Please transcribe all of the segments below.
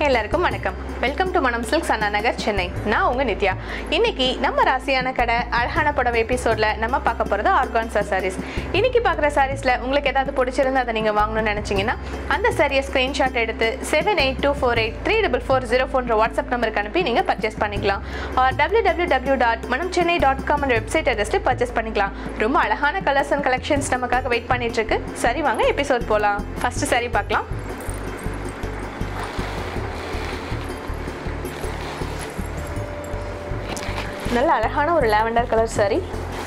எல்லாருக்கும் வணக்கம் welcome to Manam Silks Anna Nagar Chennai நான் உங்க நித்யா இன்னைக்கு நம்ம ராசியான கடை அழகான புடவை எபிசோட்ல நம்ம பார்க்க போறது ஆர்கான்சா சாரீஸ் இன்னைக்கு பார்க்குற சாரீஸ்ல உங்களுக்கு ஏதாவது பிடிச்சிருந்தா அதை நீங்க வாங்கணும்னு நினைச்சீங்கன்னா அந்த சாரியை ஸ்கிரீன்ஷாட் எடுத்து seven eight two four eight three double four zero ஃபோன்ற வாட்ஸ்அப் நம்பருக்கு அனுப்பி நீங்க பர்ச்சேஸ் பண்ணிக்கலாம் W W W dot Manam Chennai dot com website அட்ரஸ்ல பர்ச்சேஸ் பண்ணிக்கலாம் ரொம்ப அழகான கலர்ஸ் அண்ட் கலெக்ஷன்ஸ் நமக்காக வெயிட் பண்ணிட்டு இருக்கு சரி வாங்க எபிசோட் போலாம் ஃபர்ஸ்ட் சாரி பார்க்கலாம் நல்ல அழகான ஒரு லாவெண்டர் கலர் saree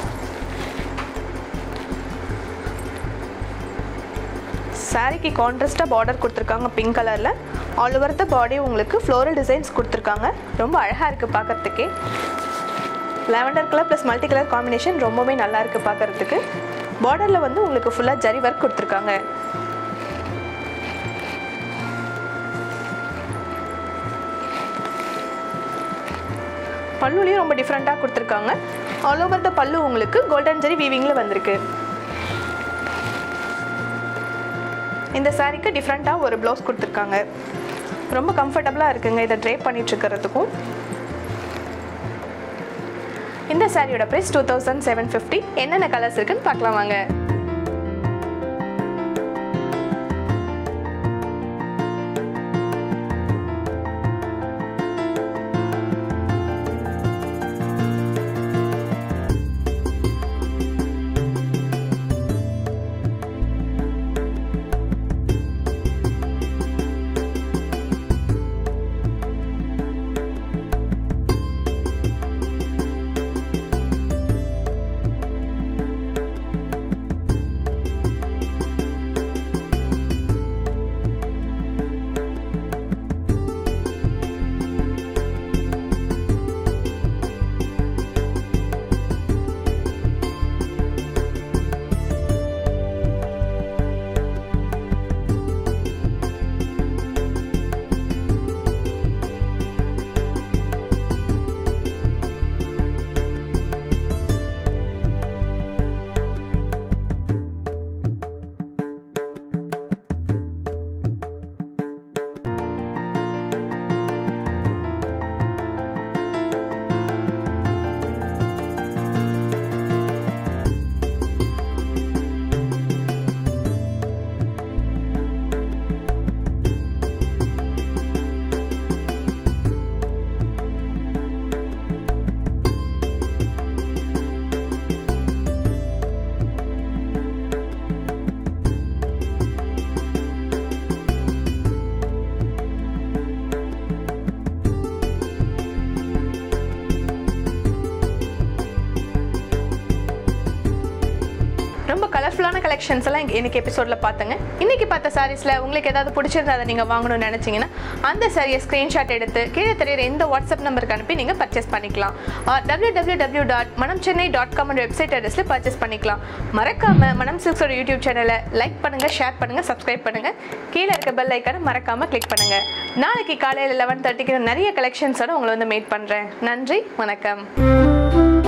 சாரிக்கு கான்ட்ராஸ்டாக பார்டர் கொடுத்துருக்காங்க பிங்க் கலரில் ஆல் ஓவர் த பாடி உங்களுக்கு ஃப்ளோரல் டிசைன்ஸ் கொடுத்துருக்காங்க ரொம்ப அழகாக இருக்குது பார்க்கறதுக்கே lavender colour plus multi colour combination ரொம்பவே நல்லா இருக்குது பார்க்கறதுக்கு பார்டரில் வந்து உங்களுக்கு ஃபுல்லாக ஜரி ஒர்க் கொடுத்துருக்காங்க பல்லுலையும் ரொம்ப டிஃப்ரெண்ட்டாக கொடுத்துருக்காங்க ஆல் ஓவர் த பல்லு உங்களுக்கு கோல்டன் ஜெரி வீவிங்கில் வந்திருக்கு இந்த சாரீக்கு டிஃப்ரெண்ட்டாக ஒரு ப்ளவுஸ் கொடுத்துருக்காங்க ரொம்ப கம்ஃபர்டபுளாக இருக்குங்க இதை ட்ரேப் பண்ணிட்டு இருக்கிறதுக்கும் இந்த சாரியோட price two thousand seven fifty என்னென்ன கலர்ஸ் இருக்குன்னு பார்க்கலாம் வாங்க ரொம்ப கலர்ஃபுல்லான கலெக்ஷன்ஸ் எல்லாம் இங்க- இன்னைக்கு எபிசோடில் பார்த்தங்க இன்னைக்கு பார்த்த சாரீஸில் உங்களுக்கு ஏதாவது பிடிச்சிருந்தா அதை நீங்கள் வாங்கணும்னு நினச்சிங்கன்னா அந்த சாரியை ஸ்க்ரீன்ஷாட் எடுத்து கீழே தெரியுற இந்த வாட்ஸ்அப் நம்பருக்கு அனுப்பி நீங்கள் பர்ச்சேஸ் பண்ணிக்கலாம் W W W dot Manam Chennai dot com website அட்ரஸில் பர்ச்சேஸ் பண்ணிக்கலாம் மறக்காம மனம் சில்க்ஸோட யூடியூப் சேனலை லைக் பண்ணுங்கள் ஷேர் பண்ணுங்கள் சப்ஸ்கிரைப் பண்ணுங்கள் கீழே இருக்க பெல் ஐக்கானை மறக்காமல் கிளிக் பண்ணுங்கள் நாளைக்கு காலையில் லெவன் தேர்ட்டிக்கு நிறைய கலெக்ஷன்ஸோட உங்களை வந்து மீட் பண்ணுறேன் நன்றி வணக்கம்